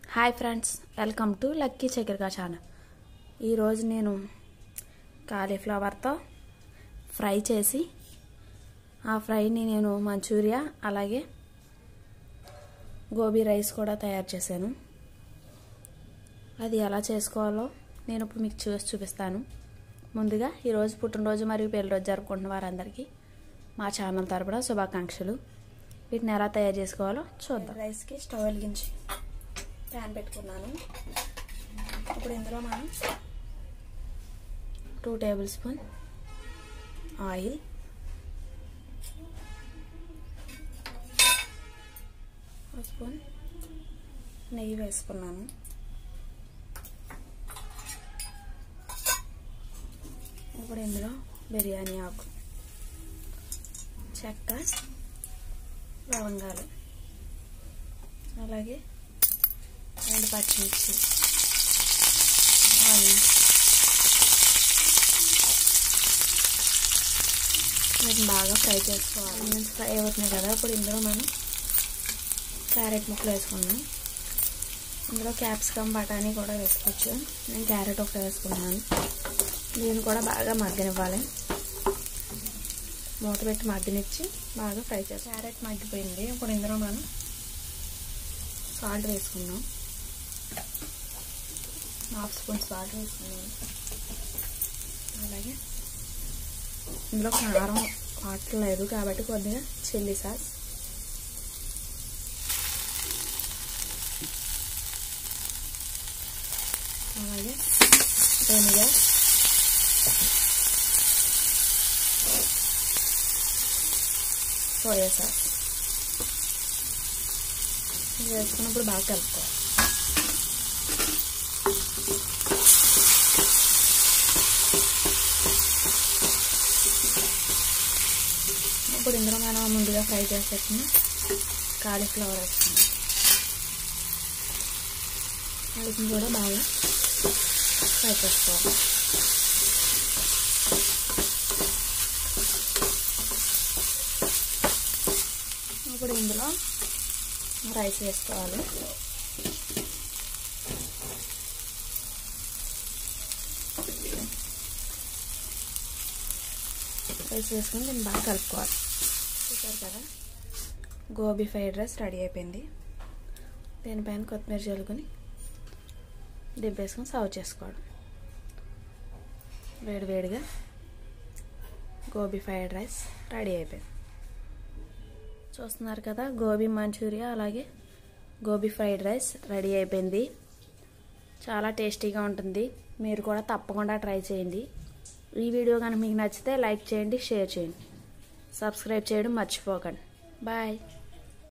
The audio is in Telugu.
hi friends welcome to lucky Chakrika channel ఈరోజు నేను కాలీఫ్లవర్తో ఫ్రై చేసి ఆ ఫ్రైని నేను మంచూరియా అలాగే గోబీ రైస్ కూడా తయారు చేశాను అది ఎలా చేసుకోవాలో నేను ఇప్పుడు మీకు చూసి చూపిస్తాను ముందుగా ఈరోజు పుట్టినరోజు మరియు పెళ్లి రోజు జరుపుకుంటున్న వారందరికీ మా ఛానల్ తరపున శుభాకాంక్షలు వీటిని ఎలా తయారు చేసుకోవాలో చూద్దాం రైస్కి స్టవ్ వెలిగించి ప్యాన్ పెట్టుకున్నాను ఇప్పుడు ఇందులో మనం టూ టేబుల్ స్పూన్ ఆయిల్ ఒక స్పూన్ నెయ్యి వేసుకున్నాను ఇప్పుడు ఇందులో బిర్యానీ ఆకు చెక్క లవంగాలు అలాగే రెండు పచ్చిమిర్చి ఆనియన్స్ వీటిని బాగా ఫ్రై చేసుకోవాలి ఆనియన్స్ ఫ్రై అవుతున్నాయి కదా ఇప్పుడు ఇందులో మనం క్యారెట్ ముక్కలు వేసుకున్నాం ఇందులో క్యాప్సికమ్ బఠానీ కూడా వేసుకోవచ్చు నేను క్యారెట్ ఒకటి వేసుకున్నాను దీన్ని కూడా బాగా మగ్గనివ్వాలి మూత పెట్టి మగ్గనిచ్చి బాగా ఫ్రై చేసి క్యారెట్ మగ్గిపోయింది ఇప్పుడు ఇందులో మనం సాల్ట్ వేసుకుందాం హాఫ్ స్పూన్ సాల్ట్ వేసుకున్నాం అలాగే ఇందులో కారం వాడలేదు కాబట్టి కొద్దిగా చిల్లీ సాస్ అలాగే వెనిగర్ సోయా సాస్ ఇది వేసుకున్నప్పుడు బాగా కలుపుకోవాలి ఇప్పుడు ఇందులో మనం ముందుగా ఫ్రై చేసి పెట్టిన కాలీఫ్లవర్ వేసుకున్నాం వీటిని కూడా బాగా ఫ్రై చేసుకోవాలి ఇప్పుడు ఇందులో రైస్ వేసుకోవాలి రైస్ వేసుకొని దీన్ని బాగా కలుపుకోవాలి చూసారు కదా గోబీ ఫ్రైడ్ రైస్ రెడీ అయిపోయింది దీనిపైన కొత్తిమీర చల్లుకొని దింపేసుకొని సర్వ్ చేసుకోవడం వేడివేడిగా గోబీ ఫ్రైడ్ రైస్ రెడీ అయిపోయింది చూస్తున్నారు కదా గోబీ మంచూరియా అలాగే గోబీ ఫ్రైడ్ రైస్ రెడీ అయిపోయింది చాలా టేస్టీగా ఉంటుంది మీరు కూడా తప్పకుండా ట్రై చేయండి ఈ వీడియో కనుక మీకు నచ్చితే లైక్ చేయండి షేర్ చేయండి సబ్స్క్రైబ్ చేయడం మర్చిపోకండి బాయ్